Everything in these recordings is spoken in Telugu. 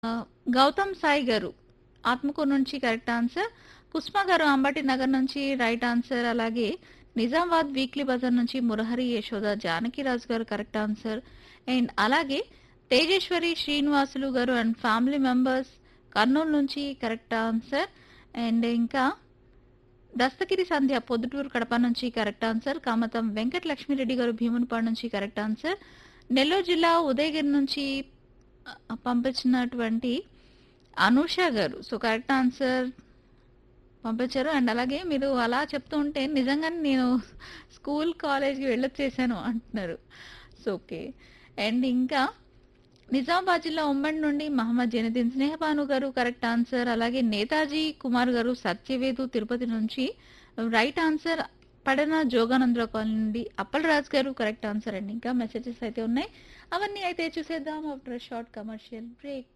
ఆహ్, గౌతమ్ సాయి గారు ఆత్మకూరు నుంచి కరెక్ట్ ఆన్సర్. పుష్ప గారు అంబటి నగర్ నుంచి రైట్ ఆన్సర్. అలాగే నిజామాబాద్ వీక్లీ బజార్ నుంచి మురహరి యశోద జానకిరాజు గారు కరెక్ట్ ఆన్సర్. అండ్ అలాగే తేజేశ్వరి శ్రీనివాసులు గారు అండ్ ఫ్యామిలీ మెంబర్స్ కర్నూలు నుంచి కరెక్ట్ ఆన్సర్. అండ్ ఇంకా దస్తగిరి సంధ్య పొద్దుటూరు కడప నుంచి కరెక్ట్ ఆన్సర్. కామతం వెంకట లక్ష్మిరెడ్డి గారు భీమునిపాడు నుంచి కరెక్ట్ ఆన్సర్. నెల్లూరు జిల్లా ఉదయగిరి నుంచి ఆహ్, పంపించినటువంటి అనూష గారు సో కరెక్ట్ ఆన్సర్ పంపించారు. అండ్ అలాగే మీరు అలా చెప్తూ ఉంటే నిజంగానే నేను స్కూల్, కాలేజ్‌కి వెళ్ళొచ్చేసాను అంటున్నారు. So okay. అండ్ ఇంకా నిజామాబాద్ జిల్లా ఉమ్మడి నుండి మహమ్మద్ జైనుద్దీన్ స్నేహబాను గారు కరెక్ట్ ఆన్సర్. అలాగే నేతాజీ కుమార్ గారు సత్యవేదు తిరుపతి నుంచి రైట్ ఆన్సర్. పడన జోగానందరావు కాలనీ నుండి అప్పలరాజు గారు కరెక్ట్ ఆన్సర్ అండి. ఇంకా మెసేజెస్ అయితే ఉన్నాయి. అవన్నీ అయితే చూసేద్దాం after a short commercial break.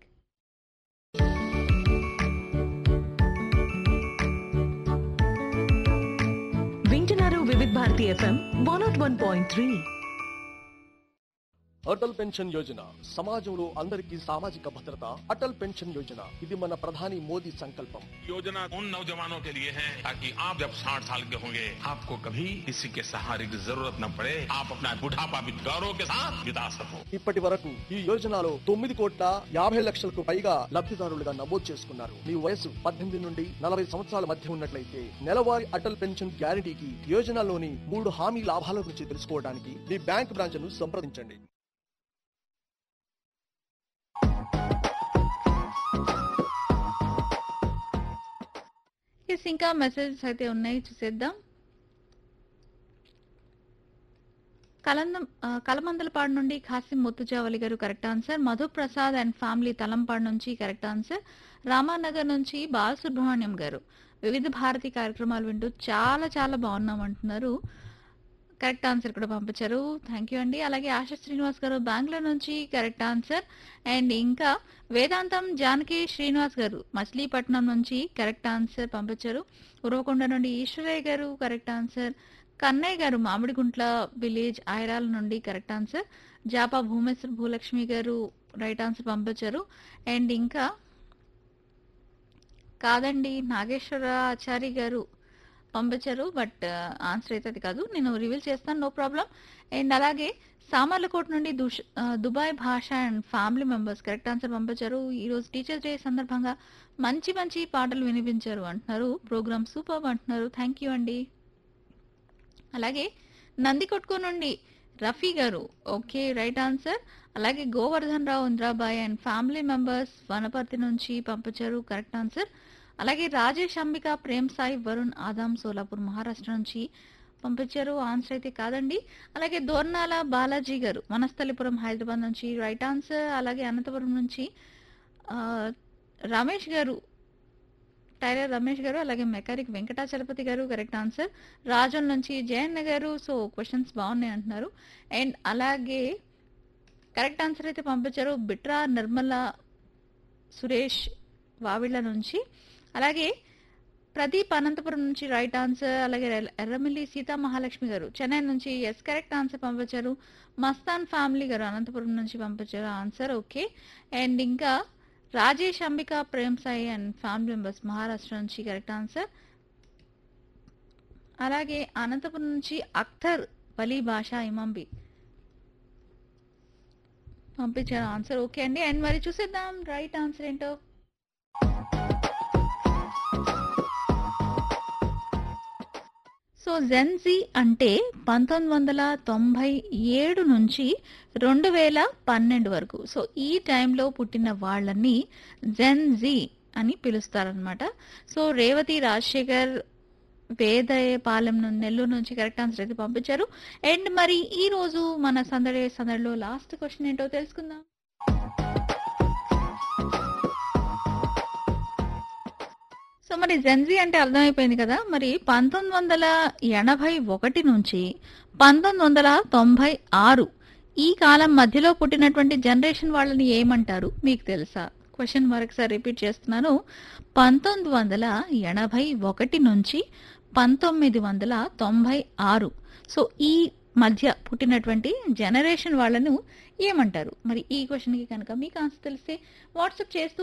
వింటున్నారు Vividh Bharati FM one not one point three Atal pension Yojana సమాజంలో అందరికీ సామాజిక భద్రత అటల్ పెన్షన్ యోజన ఇది మన ప్రధాని మోదీ సంకల్పం योजना उन नौजवानों के लिए है ताकि आप जब 60 साल के होंगे आपको कभी किसी के सहारे की जरूरत न पड़े आप अपना बुढ़ापा भी गौरव के साथ बिता सको ఇప్పటి వరకు ఈ యోజనలో తొమ్మిది కోట్ల యాభై లక్షలకు పైగా లబ్ధిదారులుగా నమోదు చేసుకున్నారు మీ వయసు పద్దెనిమిది నుండి నలభై సంవత్సరాల మధ్య ఉన్నట్లయితే నెలవారీ అటల్ పెన్షన్ గ్యారంటీకి యోజనలోని మూడు హామీ లాభాల గురించి తెలుసుకోవడానికి మీ బ్యాంక్ బ్రాంచ్ ను సంప్రదించండి ఎస్ ఇంకా మెసేజెస్ అయితే ఉన్నాయి చూసేద్దాం. కలందం ఆహ్, కలమందలపాడు నుండి ఖాసిం ముత్తుజావలి గారు correct answer. Madhuprasad and family Talampadu నుంచి కరెక్ట్ ఆన్సర్. రామానగర్ నుంచి బాలసుబ్రహ్మణ్యం గారు వివిధ భారతి కార్యక్రమాలు వింటూ చాలా చాలా బాగున్నాం అంటున్నారు. కరెక్ట్ ఆన్సర్ కూడా పంపించారు. థ్యాంక్ యూ అండి. అలాగే ఆశా శ్రీనివాస్ గారు బెంగుళూరు నుంచి కరెక్ట్ ఆన్సర్. అండ్ ఇంకా వేదాంతం జానకి శ్రీనివాస్ గారు మచిలీపట్నం నుంచి కరెక్ట్ ఆన్సర్ పంపించారు. ఉరవకొండ నుండి ఈశ్వరయ్య గారు కరెక్ట్ ఆన్సర్. కన్నయ్య గారు మామిడిగుంట్ల విలేజ్ ఐరాల నుండి కరెక్ట్ ఆన్సర్. జాపా భూమేశ్వర్ భూలక్ష్మి గారు రైట్ ఆన్సర్ పంపించారు. అండ్ ఇంకా కాదండి నాగేశ్వర ఆచారి గారు పంపించారు. బట్ ఆన్సర్ అయితే అది కాదు. నేను రివీల్ చేస్తాను నో ప్రాబ్లమ్. అండ్ అలాగే సామర్లకోట నుండి దుష్ ఆహ్, Dubai Basha and family members correct answer పంపించారు. ఈరోజు టీచర్స్ డే సందర్భంగా మంచి మంచి పాటలు వినిపించారు అంటున్నారు. ప్రోగ్రామ్ సూపర్బ్ అంటున్నారు. థ్యాంక్ యూ అండి. అలాగే నందికొట్కు నుండి రఫీ గారు ఓకే రైట్ ఆన్సర్. అలాగే Govardhan Rao Indrabai and family members Wanaparthy నుంచి పంపించారు కరెక్ట్ ఆన్సర్. అలాగే రాజేష్ అంబిక ప్రేమ్ సాయి వరుణ్ ఆదాం సోలాపూర్ మహారాష్ట్ర నుంచి పంపించారు. ఆన్సర్ అయితే కాదండి. అలాగే దోర్నాల బాలాజీ గారు వనస్థలిపురం హైదరాబాద్ నుంచి రైట్ ఆన్సర్. అలాగే అనంతపురం నుంచి ఆహ్, రమేష్ గారు టైలర్ రమేష్ గారు అలాగే మెకానిక్ వెంకటాచలపతి గారు కరెక్ట్ ఆన్సర్. రాజోల్ నుంచి జయన్న గారు సో క్వశ్చన్స్ బాగున్నాయి అంటున్నారు. అండ్ అలాగే కరెక్ట్ ఆన్సర్ అయితే పంపించారు. బిట్రా నిర్మల సురేష్ వావిళ్ళ నుంచి. అలాగే ప్రదీప్ అనంతపురం నుంచి రైట్ ఆన్సర్. అలాగే ఎర్ర ఎర్రమిల్లి సీతా మహాలక్ష్మి గారు చెన్నై నుంచి ఎస్ కరెక్ట్ ఆన్సర్ పంపించారు. మస్తాన్ ఫ్యామిలీ గారు అనంతపురం నుంచి పంపించారు ఆన్సర్ ఓకే. అండ్ ఇంకా Rajesh Ambika Prem Sai and family members Maharashtra నుంచి కరెక్ట్ ఆన్సర్. అలాగే అనంతపురం నుంచి అఖ్తర్ వలీ బాషా ఇమాంబి పంపించారు ఆన్సర్ ఓకే అండి. అండ్ మరి చూసేద్దాం రైట్ ఆన్సర్ ఏంటో. సో జెన్‌జీ అంటే 1997 నుంచి 2012 వరకు. సో ఈ టైంలో పుట్టిన వాళ్ళని జెన్‌జీ అని పిలుస్తారనమాట. సో రేవతి రాజశేఖర్ వేదయపాలెం ను నెల్లూరు నుంచి కరెక్ట్ ఆన్సర్ అయితే పంపించారు. అండ్ మరి ఈ రోజు మన సందడి సందడిలో లాస్ట్ క్వెషన్ ఏంటో తెలుసుకుందాం. సో మరి జెన్‌జీ అంటే అర్థమైపోయింది కదా! మరి 1981 నుంచి 1996 ఈ కాలం మధ్యలో పుట్టినటువంటి జనరేషన్ వాళ్ళని ఏమంటారు మీకు తెలుసా? క్వెషన్ మరొకసారి రిపీట్ చేస్తున్నాను. 1981 నుంచి 1996 సో ఈ మధ్య పుట్టినటువంటి జనరేషన్ వాళ్ళను ఏమంటారు? మరి ఈ క్వెషన్‌కి కనుక మీకు ఆన్సర్ తెలిస్తే వాట్సాప్ చేస్తూ